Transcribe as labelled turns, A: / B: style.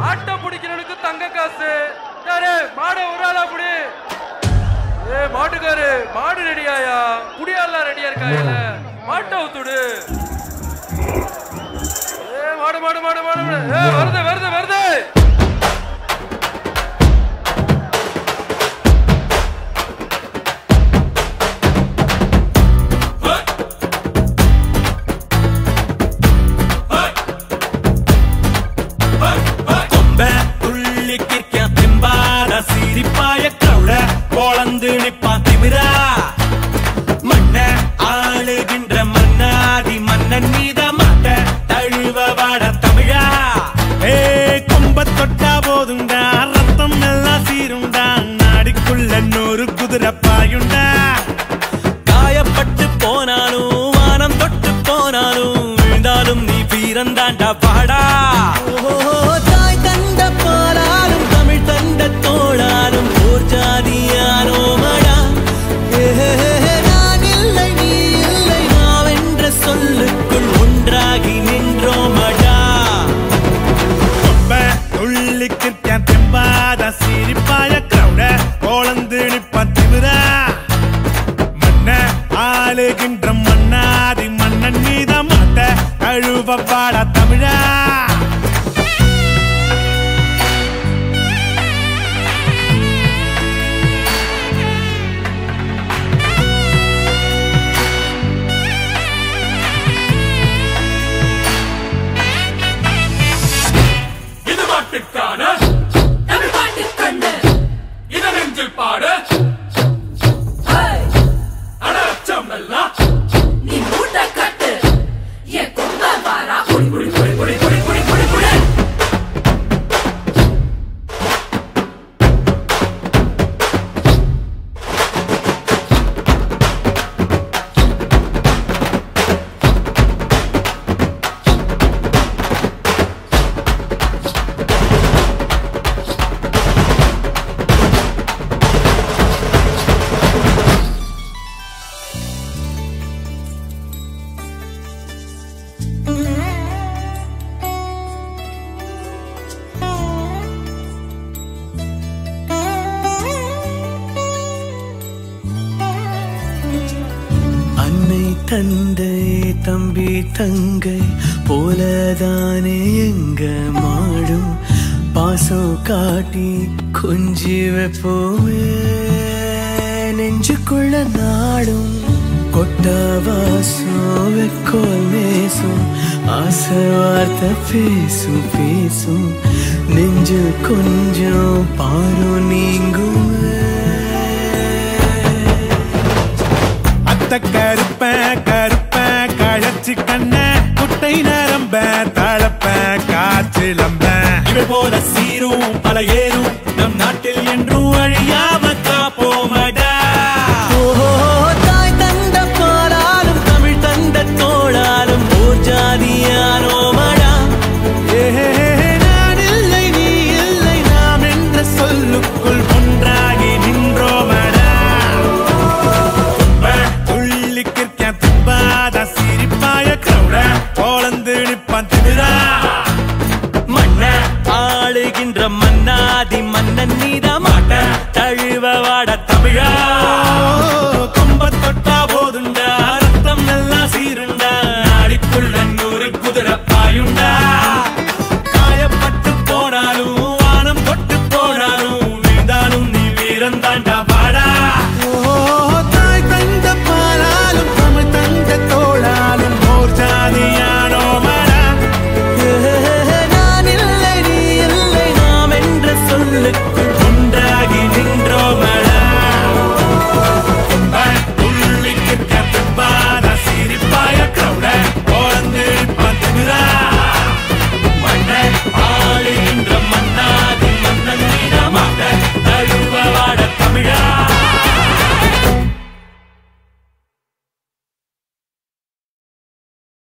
A: ஆட்டை பிடிக்கிறவனுக்கு தங்க காசு யாரு மாடை ஒரு ஆளா புடி ஏ மாட்டுக்காரு மாடு ரெடியாயா புடியாலாம் ரெடியா இருக்காயில மாட்டை ஊத்துடு ஏ மாடு மாடு மாடு மாடு மாடு. ஏ வருது வருது வருது
B: കൊമ്പ തുള്ളിക്കിരിക്കാൻ തെമ്പാട സിരിപ്പായ കൗട പൊളந்து നിപ്പാ തിമിര മണ്ണ ആളുകിன்ற മണ്ണാതി മന്നൻ மீத மாட்ட தழுவ வாட தமிழா ஏ கொம்ப தொட்டா போதுண்டா ரத்தம் எல்லாம் சீருண்டா நாடிக்குள்ள நூறு குதிரை பாயுண்டா காயப்பட்டு போனாலும் வானம் தொட்டு போனாலும் விழுந்தாலும் நீ வீரந்தாண்டா பாடா தாய் தந்த பாலாலும் தமிழ் தந்த தோளாலும் போர் ஜாதியானோமடா நான் இல்லை நீ இல்லை நாவென்ற சொல்லுக்குள் ஒன்றாகி நின்றோமடா കൊമ്പ തുള്ളിക്കിരിക്കാൻ തെമ്പാത സിരിപ്പായ ക്രൗഡ ഓളந்து നിപ്പാൻ തിമിര മണ്ണ ആളുകിன்ற മണ്ണാതി മണ്ണൻ மீத மாட்ட கழுவ பாட தமிழா
C: இது மாட்டுக்கான
D: தமிழ்பாட்டு கண்ணு
C: இத நெஞ்சில் பாடு
D: ஹேய்,
C: அடச்சம் எல்லாம்
D: நீ மூட்டை கட்டு என் கொம்ப வாரா குடி குடி குடி குடி குடி குடி குடி குடி
B: அன்னை தந்தை தம்பி தங்கை போலதானே எங்க மாடும் பாசம் காட்டி கொஞ்சி வைப்போமே நெஞ்சுக்குள்ள நாடும் கொட்ட வாசம் வெக்கோல் மேசும் ஆசை வார்த்தை பேசும் பேசும் நெஞ்சு கொஞ்சம் பாரும் நீங்குமே அத்த கருப்ப கருப்ப கழச்சி கண்ண குட்டை நரம்ப தளப்ப காற்றிலம்ப இவை போல சீரும் பல ஏறும் நம் நாட்டில் என்றும் அழியாம காப்போமடா தாய் தந்த பாலாலும் தமிழ் தந்த தோளாலும் ஓர் ஜாதியானோமடா நான் இல்லை நீ இல்லை நாம் என்ற சொல்லுக்குள் ஒன்றாகி நின்றோமடா துள்ளிக்கிற்கான் தும்பாத சிரிப்பாய கிரௌட போலந்து நிப்பான் திமிரா மண்ண ஆளுகின்ற மன்னாதி மன்னன் நீத மாட்ட தழுவ வாட தமிழா